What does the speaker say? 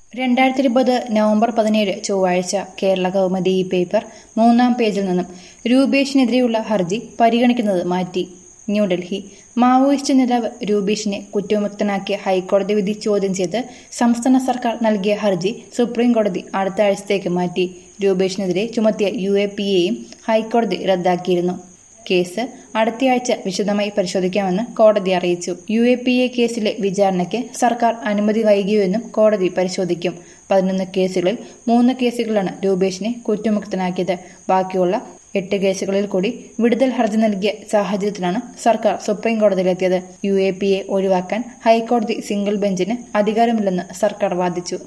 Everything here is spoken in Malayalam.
രണ്ടായിരത്തി ഇരുപത് നവംബർ പതിനേഴ് ചൊവ്വാഴ്ച കേരള കൗമുദി ഈ പേപ്പർ മൂന്നാം പേജിൽ നിന്നും രൂപേഷിനെതിരെയുള്ള ഹർജി പരിഗണിക്കുന്നത് മാറ്റി ന്യൂഡൽഹി മാവോയിസ്റ്റ് നേതാവ് രൂപേഷിനെ കുറ്റമുക്തനാക്കിയ ഹൈക്കോടതി വിധി ചോദ്യം ചെയ്ത് സംസ്ഥാന സർക്കാർ നൽകിയ ഹർജി സുപ്രീം കോടതി അടുത്ത ആഴ്ചത്തേക്ക് മാറ്റി രൂപേഷിനെതിരെ ചുമത്തിയ യു എ പി എയും ഹൈക്കോടതി റദ്ദാക്കിയിരുന്നു കേസ് അടുത്തയാഴ്ച വിശദമായി പരിശോധിക്കാമെന്ന് കോടതി അറിയിച്ചു യു എ പി എ കേസിലെ വിചാരണയ്ക്ക് സർക്കാർ അനുമതി വൈകിയുവെന്നും കോടതി പരിശോധിക്കും പതിനൊന്ന് കേസുകളിൽ മൂന്ന് കേസുകളാണ് രൂപേഷിനെ കുറ്റമുക്തനാക്കിയത് ബാക്കിയുള്ള എട്ട് കേസുകളിൽ കൂടി വിടുതൽ ഹർജി നൽകിയ സാഹചര്യത്തിലാണ് സർക്കാർ സുപ്രീം കോടതിയിലെത്തിയത് യു എ പി എ ഒഴിവാക്കാൻ ഹൈക്കോടതി സിംഗിൾ ബെഞ്ചിന് അധികാരമില്ലെന്ന് സർക്കാർ വാദിച്ചു